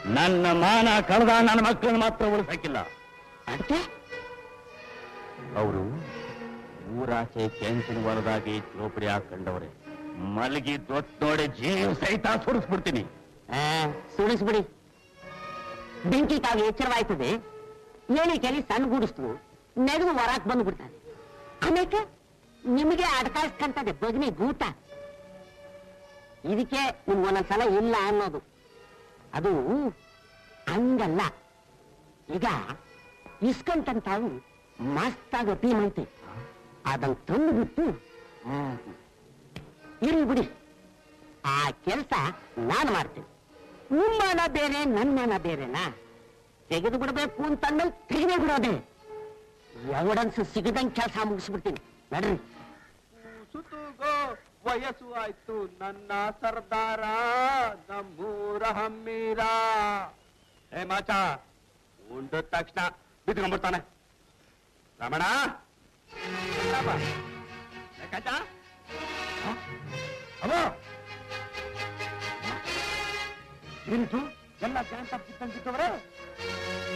ನನ್ನ ಮಾನ ಕಳೆದ ನನ್ನ ಮಕ್ಕಳನ್ನ ಮಾತ್ರ ಉಳಿಸಕ್ಕಿಲ್ಲ ಅದಕ್ಕೆ ಅವರು ಊರಾಚೆ ಕೆಂಚಿನ ಹೊಲದಾಗಿ ಚೋಪಡಿ ಹಾಕೊಂಡವ್ರೆ ಮಲಗಿ ದೊತ್ ನೋಡಿ ಜೀವ ಸಹಿತ ಸುಡಿಸ್ಬಿಡ್ತೀನಿ ಆ, ಸುಳಿಸ್ಬಿಡಿ ಬೆಂಕಿ ಕಾಗೆ ಎಚ್ಚರವಾಯ್ತದೆ ಏಳಿ ಕೆಲಿ ಸಣ್ಣಗೂಡಿಸ್ತು ನೆಗೆದು ಹೊರಕ್ ಬಂದ್ಬಿಡ್ತಾನೆ ಆಮೇಲೆ ನಿಮಗೆ ಅಡ್ಕಾಯಿಸ್ಕಂತದೆ ಬಗ್ನಿ ಗೂಟ ಇದಕ್ಕೆ ನಿಮ್ಗೆ ಒಂದೊಂದ್ಸಲ ಇಲ್ಲ ಅನ್ನೋದು ಅದು ಹಂಗಲ್ಲ ಈಗ ಇಸ್ಕಂತಂತಾವು ಮಸ್ತಾಗ ಟೀಮ್ ಐತೆ ಅದನ್ನ ತಂದು ಬಿಟ್ಟು ಇರ್ಲಿ ಬಿಡಿ ಆ ಕೆಲಸ ನಾನು ಮಾಡ್ತೀನಿ ನಿಮ್ಮ ಮನ ಬೇರೆ ನನ್ನ ಮನ ಬೇರೆನಾ ತೆಗೆದು ಬಿಡಬೇಕು ಅಂತಂದ್ಮೇಲೆ ತೆಗೆದೇ ಬಿಡೋದೆ ಎವಿಡೆನ್ಸ್ ಸಿಗದಂಗ್ ಕೆಲಸ ಮುಗಿಸ್ಬಿಡ್ತೀನಿ ನಡ್ರಿ ಸುತ್ತುಗೋ ವಯಸ್ಸು ಆಯ್ತು ನನ್ನ ಸರ್ದಾರ ನಮ್ಮೂರ ಹಮ್ಮೀರ ಏ ಮಾಚ ಉಂಡ ತಕ್ಷಣ ಬಿತ್ಕೊಂಡ್ಬಿಡ್ತಾನೆ ರಮಣ ರಮ. ಏ ಕಾಚ? ಹ? ಅವ ಏನಿತು ಎಲ್ಲ ಜಾಂತ ಬಿತ್ತಂತಿದ್ದವ್ರೆ